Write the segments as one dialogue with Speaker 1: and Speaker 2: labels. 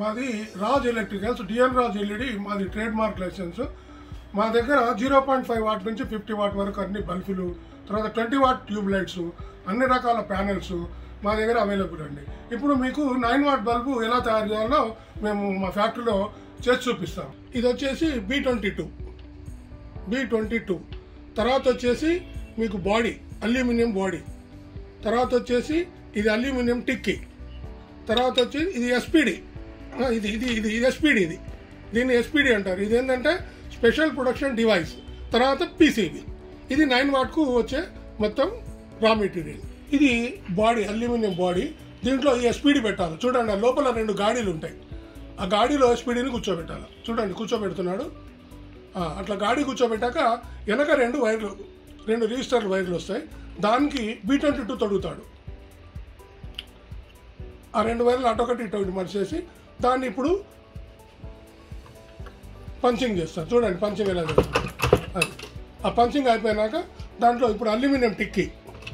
Speaker 1: మాది Raj electricals D N Raj L E D మాది trade mark license మా దగ్గర జీరో పాయింట్ ఫైవ్ వాట్ నుంచి ఫిఫ్టీ వాట్ వరకు అన్ని బల్బులు తర్వాత ట్వంటీ వాట్ ట్యూబ్ లైట్స్ అన్ని రకాల ప్యానెల్స్ మా దగ్గర అవైలబుల్ అండి ఇప్పుడు మీకు నైన్ వాట్ బల్బు ఎలా తయారు చేయాలో మేము మా ఫ్యాక్టరీలో చేసి చూపిస్తాం ఇది వచ్చేసి B twenty two B twenty two తర్వాత వచ్చేసి మీకు బాడీ అల్యూమినియం బాడీ తర్వాత వచ్చేసి ఇది అల్యూమినియం టిక్కీ తర్వాత వచ్చి ఇది ఎస్పీడి ఇది ఇది ఇది ఇది ఎస్పీడి ఇది దీన్ని ఎస్పీడి అంటారు ఇది ఏంటంటే స్పెషల్ ప్రొడక్షన్ డివైస్ తర్వాత పీసీబీ ఇది నైన్ వాట్కు వచ్చే మొత్తం రా మెటీరియల్ ఇది బాడీ అల్యూమినియం బాడీ దీంట్లో ఈ ఎస్పీడి పెట్టాలి చూడండి ఆ లోపల రెండు గాడీలు ఉంటాయి ఆ గాడీలో ఎస్పీడీని కూర్చోబెట్టాలి చూడండి కూర్చోబెడుతున్నాడు ఆ, అట్లా గాడి కూర్చోబెట్టాక వెనక రెండు వైర్లు రెండు రిజిస్టర్ వైర్లు వస్తాయి దానికి బీ ట్వంటీ టూ తొడుగుతాడు ఆ రెండు వైర్లు అటొకటి ఇటొకటి మరిచేసి దాన్ని ఇప్పుడు పంచింగ్ చేస్తారు చూడండి పంచింగ్ ఎలా చేస్తారు అది ఆ పంచింగ్ అయిపోయినాక దాంట్లో ఇప్పుడు అల్యూమినియం టిక్కీ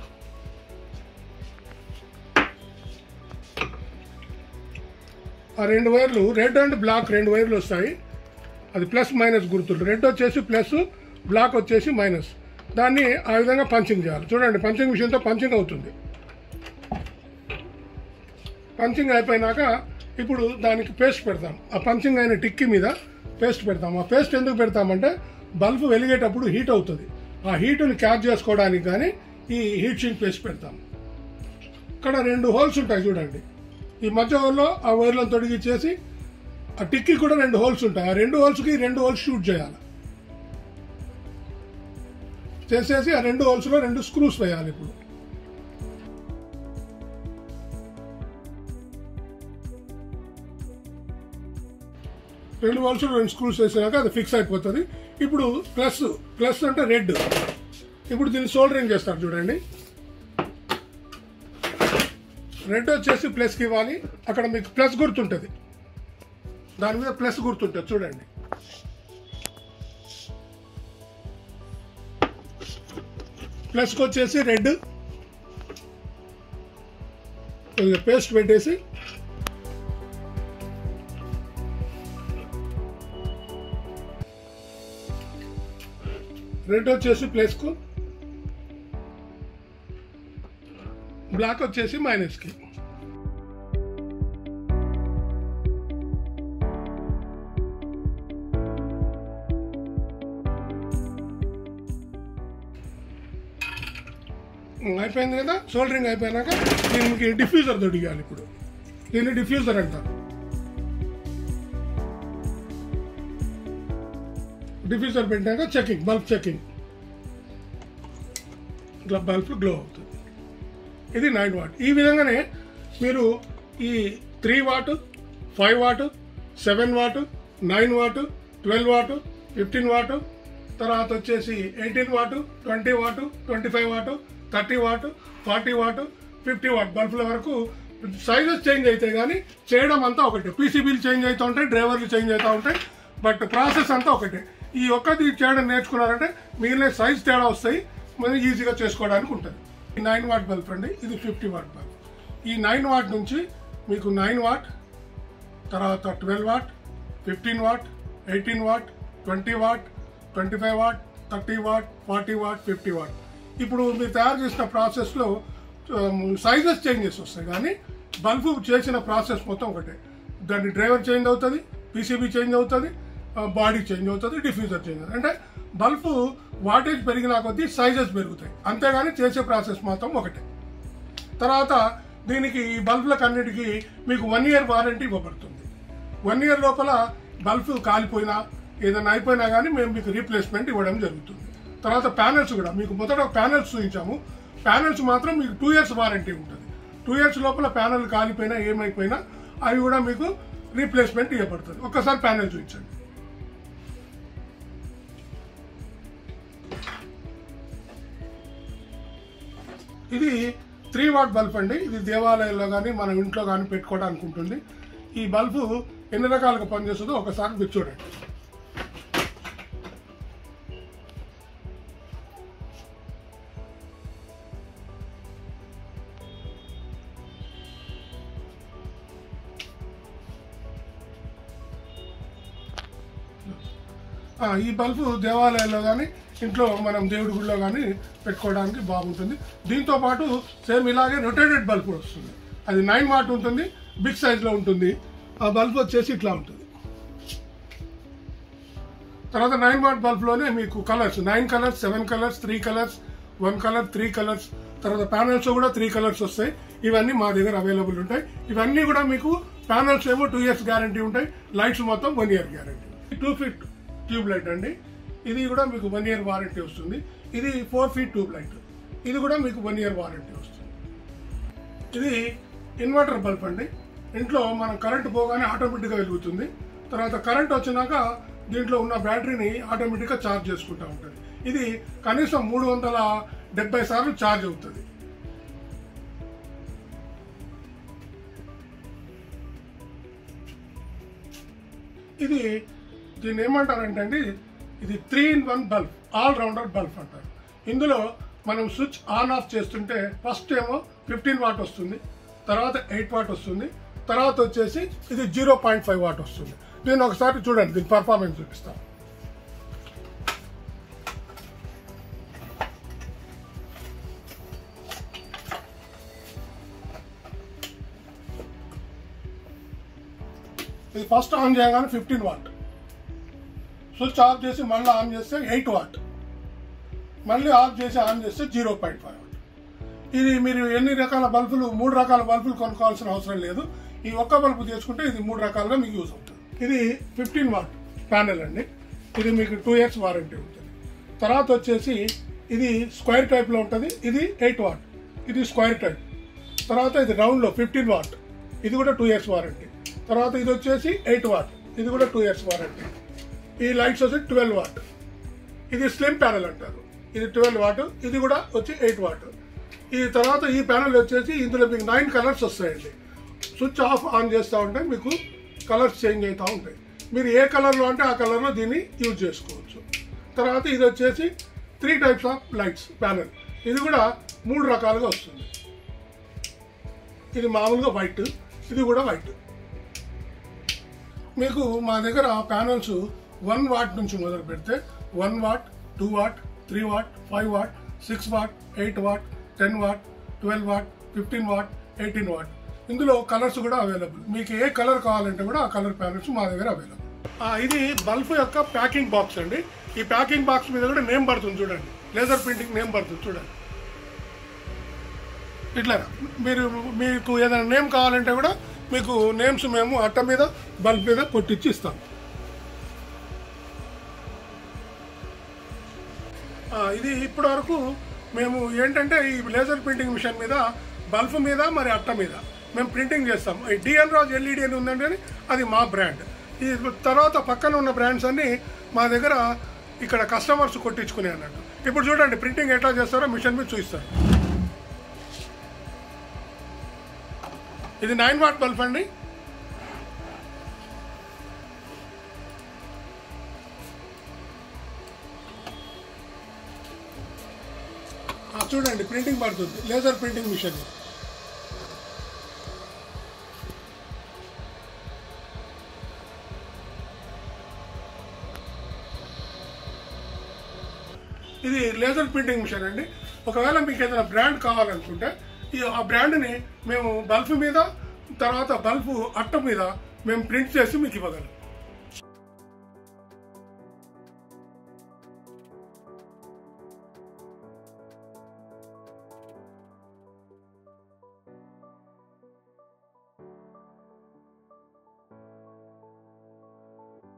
Speaker 1: ఆ రెండు వైర్లు రెడ్ అండ్ బ్లాక్ రెండు వైర్లు వస్తాయి అది ప్లస్ మైనస్ గుర్తులు రెడ్ వచ్చేసి ప్లస్ బ్లాక్ వచ్చేసి మైనస్ దాన్ని ఆ విధంగా పంచింగ్ చేయాలి చూడండి పంచింగ్ మిషన్తో పంచింగ్ అవుతుంది పంచింగ్ అయిపోయినాక ఇప్పుడు దానికి పేస్ట్ పెడతాం ఆ పంచింగ్ అయిన టిక్కి మీద పేస్ట్ పెడతాం ఆ పేస్ట్ ఎందుకు పెడతామంటే బల్బ్ వెలిగేటప్పుడు హీట్ అవుతుంది ఆ హీటుని క్యాచ్ చేసుకోవడానికి కానీ ఈ హీట్ షీట్ పేస్ట్ పెడతాం ఇక్కడ రెండు హోల్స్ ఉంటాయి చూడండి ఈ మధ్య హోల్లో ఆ వైర్లను తొడిగిచ్చేసి ఆ టిక్కి కూడా రెండు హోల్స్ ఉంటాయి ఆ రెండు హోల్స్కి రెండు హోల్స్ షూట్ చేయాలి చేసేసి ఆ రెండు హోల్స్లో రెండు స్క్రూస్ వేయాలి ఇప్పుడు రెండు హోల్స్ రెండు స్క్రూస్ వేసినాక అది ఫిక్స్ అయిపోతుంది ఇప్పుడు ప్లస్ ప్లస్ అంటే రెడ్ ఇప్పుడు దీన్ని సోల్డరింగ్ చేస్తారు చూడండి రెడ్ వచ్చేసి ప్లస్కి ఇవ్వాలి అక్కడ మీకు ప్లస్ గుర్తుంటుంది దాని మీద ప్లస్ గుర్తుంటుంది చూడండి ప్లస్కి వచ్చేసి రెడ్ కొద్దిగా పేస్ట్ పెట్టేసి రెడ్ వచ్చేసి ప్లస్కు బ్లాక్ వచ్చేసి మైనస్కి అయిపోయింది కదా సోల్డరింగ్ అయిపోయినాక దీనికి డిఫ్యూజర్ దొడిగాలి ఇప్పుడు దీన్ని డిఫ్యూజర్ అంటారు డిఫ్యూజర్ పెట్టాక చెకింగ్ బల్బ్ చెకింగ్ ఇట్లా బల్బ్ గ్లో అవుతుంది ఇది నైన్ వాట్ ఈ విధంగానే మీరు ఈ three watt five watt seven watt nine watt twelve watt fifteen watt తర్వాత వచ్చేసి eighteen watt twenty watt twenty five watt thirty watt forty watt fifty watt బల్బుల వరకు సైజెస్ చేంజ్ అవుతాయి కానీ చేయడం అంతా ఒకటే పీసీబీలు చేంజ్ అవుతూ ఉంటాయి డ్రైవర్లు చేంజ్ అవుతూ ఉంటాయి బట్ ప్రాసెస్ అంతా ఒకటే ఈ ఒక్కటి చేయడం నేర్చుకున్నారంటే మిగిలిన సైజ్ తేడా వస్తాయి మనం ఈజీగా చేసుకోవడానికి ఉంటుంది ఈ నైన్ వాట్ బల్బ్ అండి ఇది ఫిఫ్టీ వాట్ బల్బ్ ఈ నైన్ వాట్ నుంచి మీకు నైన్ వాట్ తర్వాత twelve watt fifteen watt eighteen watt twenty watt twenty five watt thirty watt forty watt fifty watt ఇప్పుడు మీరు తయారు చేసిన ప్రాసెస్లో సైజెస్ చేంజెస్ వస్తాయి కానీ బల్బు చేసిన ప్రాసెస్ మొత్తం ఒకటే దాని డ్రైవర్ చేంజ్ అవుతుంది పీసీబీ చేంజ్ అవుతుంది బాడీ చేంజ్ అవుతుంది డిఫ్యూజర్ చేంజ్ అవుతుంది అంటే బల్బు వాటేజ్ పెరిగిన కొద్దీ సైజెస్ పెరుగుతాయి అంతేగాని చేసే ప్రాసెస్ మాత్రం ఒకటే తర్వాత దీనికి ఈ బల్బులకు అన్నిటికీ మీకు వన్ ఇయర్ వారంటీ ఇవ్వబడుతుంది వన్ ఇయర్ లోపల బల్బ్ కాలిపోయినా ఏదైనా అయిపోయినా కానీ మేము మీకు రీప్లేస్మెంట్ ఇవ్వడం జరుగుతుంది తర్వాత ప్యానెల్స్ కూడా మీకు మొదట ప్యానెల్స్ చూపించాము ప్యానెల్స్ మాత్రం మీకు టూ ఇయర్స్ వారంటీ ఉంటుంది టూ ఇయర్స్ లోపల ప్యానెల్ కాలిపోయినా ఏమైపోయినా అవి కూడా మీకు రీప్లేస్మెంట్ ఇవ్వబడుతుంది ఒక్కసారి ప్యానెల్ చూపించండి ఇది త్రీ వాట్ బల్బ్ అండి ఇది దేవాలయాల్లో కానీ మన ఇంట్లో కానీ పెట్టుకోవడానికి ఉంటుంది ఈ బల్బు ఎన్ని రకాలుగా పనిచేస్తుందో ఒకసారి మీరు చూడండి ఆ, ఈ బల్బు దేవాలయాల్లో కానీ ఇంట్లో మనం దేవుడి గుడిలో కానీ పెట్టుకోవడానికి బాగుంటుంది దీంతో పాటు సేమ్ ఇలాగే రొటేటెడ్ బల్బ్ కూడా వస్తుంది అది నైన్ వాట్ ఉంటుంది బిగ్ సైజ్లో ఉంటుంది ఆ బల్బ్ వచ్చేసి ఇట్లా ఉంటుంది తర్వాత నైన్ వాట్ బల్బ్లోనే మీకు colours nine colours seven colours three colours one colour three colours తర్వాత ప్యానల్స్ కూడా త్రీ కలర్స్ వస్తాయి ఇవన్నీ మా దగ్గర అవైలబుల్ ఉంటాయి ఇవన్నీ కూడా మీకు ప్యానల్స్ ఏమో టూ ఇయర్స్ గ్యారంటీ ఉంటాయి లైట్స్ మొత్తం one year guarantee two feet tube light అండి ఇది కూడా మీకు వన్ ఇయర్ వారంటీ వస్తుంది ఇది ఫోర్ ఫీట్ ట్యూబ్ లైట్ ఇది కూడా మీకు వన్ ఇయర్ వారంటీ వస్తుంది ఇది ఇన్వర్టర్ బల్బ్ అండి ఇంట్లో మనం కరెంట్ పోగానే ఆటోమేటిక్గా వెలుగుతుంది తర్వాత కరెంట్ వచ్చినాక దీంట్లో ఉన్న బ్యాటరీని ఆటోమేటిక్గా ఛార్జ్ చేసుకుంటూ ఉంటుంది ఇది కనీసం మూడు వందల డెబ్బై సార్లు ఛార్జ్ అవుతుంది ఇది దీన్ని ఏమంటారంటే అండి ఇది three in one bulb all rounder bulb అంటారు ఇందులో మనం స్విచ్ ఆన్ ఆఫ్ చేస్తుంటే ఫస్ట్ ఏమో ఫిఫ్టీన్ వాట్ వస్తుంది తర్వాత ఎయిట్ వాట్ వస్తుంది తర్వాత వచ్చేసి ఇది జీరో పాయింట్ ఫైవ్ వాట్ వస్తుంది దీన్ని ఒకసారి చూడండి దీని పర్ఫార్మెన్స్ చూపిస్తాను ఇది ఫస్ట్ ఆన్ చేయగానే ఫిఫ్టీన్ వాట్ స్విచ్ ఆఫ్ చేసి మళ్ళీ ఆన్ చేస్తే ఎయిట్ వాట్ మళ్ళీ ఆఫ్ చేసి ఆన్ చేస్తే జీరో పాయింట్ ఫైవ్ వాట్ ఇది మీరు ఎన్ని రకాల బల్బులు మూడు రకాల బల్బులు కొనుక్కోవాల్సిన అవసరం లేదు ఈ ఒక్క బల్బు తీసుకుంటే ఇది మూడు రకాలుగా మీకు యూజ్ అవుతుంది ఇది ఫిఫ్టీన్ వాట్ ప్యానెల్ అండి ఇది మీకు టూ ఇయర్స్ వారంటీ ఉంటుంది తర్వాత వచ్చేసి ఇది స్క్వేర్ టైప్లో ఉంటుంది ఇది ఎయిట్ వాట్ ఇది స్క్వేర్ టైప్ తర్వాత ఇది రౌండ్లో ఫిఫ్టీన్ వాట్ ఇది కూడా టూ ఇయర్స్ వారంటీ తర్వాత ఇది వచ్చేసి ఎయిట్ వాట్ ఇది కూడా టూ ఇయర్స్ వారంటీ ఈ లైట్స్ వచ్చి ట్వెల్వ్ వాట్ ఇది స్లిమ్ ప్యానెల్ అంటారు ఇది ట్వెల్వ్ వాట్ ఇది కూడా వచ్చి ఎయిట్ వాట్ ఈ తర్వాత ఈ ప్యానెల్ వచ్చేసి ఇందులో మీకు నైన్ కలర్స్ వస్తాయండి స్విచ్ ఆఫ్ ఆన్ చేస్తూ ఉంటే మీకు కలర్స్ చేంజ్ అవుతూ ఉంటాయి మీరు ఏ కలర్లో అంటే ఆ కలర్లో దీన్ని యూజ్ చేసుకోవచ్చు తర్వాత ఇది వచ్చేసి three types of lights panel ఇది కూడా మూడు రకాలుగా వస్తుంది ఇది మామూలుగా వైట్ ఇది కూడా వైట్ మీకు మా దగ్గర ప్యానల్స్ వన్ వాట్ నుంచి మొదలు పెడితే one watt two watt three watt five watt six watt eight watt ten watt twelve watt fifteen watt eighteen watt ఇందులో కలర్స్ కూడా అవైలబుల్ మీకు ఏ కలర్ కావాలంటే కూడా ఆ కలర్ ప్యానల్స్ మా దగ్గర అవైలబుల్ ఇది బల్బ్ యొక్క ప్యాకింగ్ బాక్స్ అండి ఈ ప్యాకింగ్ బాక్స్ మీద కూడా నేమ్ పడుతుంది చూడండి లేజర్ ప్రింటింగ్ నేమ్ పడుతుంది చూడండి ఇట్లా మీరు మీకు ఏదైనా నేమ్ కావాలంటే కూడా మీకు నేమ్స్ మేము అట్ట మీద బల్బ్ మీద కొట్టించి ఇస్తాం ఆ, ఇది ఇప్పటి వరకు మేము ఏంటంటే ఈ లేజర్ ప్రింటింగ్ మిషన్ మీద బల్బ్ మీద మరి అట్ట మీద మేము ప్రింటింగ్ చేస్తాం ఈ డిఎన్ రాజ్ ఎల్ఈడి అని ఉందండి అని అది మా బ్రాండ్ ఈ తర్వాత పక్కన ఉన్న బ్రాండ్స్ అన్ని మా దగ్గర ఇక్కడ కస్టమర్స్ కొట్టించుకునే అన్నట్టు ఇప్పుడు చూడండి ప్రింటింగ్ ఎట్లా చేస్తారో మిషన్ మీద చూపిస్తారు ఇది నైన్ వాట్ బల్బ్ అండి ఆ, చూడండి ప్రింటింగ్ పడుతుంది లేజర్ ప్రింటింగ్ మిషన్ ఇది లేజర్ ప్రింటింగ్ మిషన్ అండి ఒకవేళ మీకు ఏదైనా బ్రాండ్ కావాలనుకుంటే ఈ ఆ బ్రాండ్ని మేము బల్బ్ మీద తర్వాత బల్బ్ అట్ట మీద మేము ప్రింట్ చేసి మీకు ఇవ్వగలం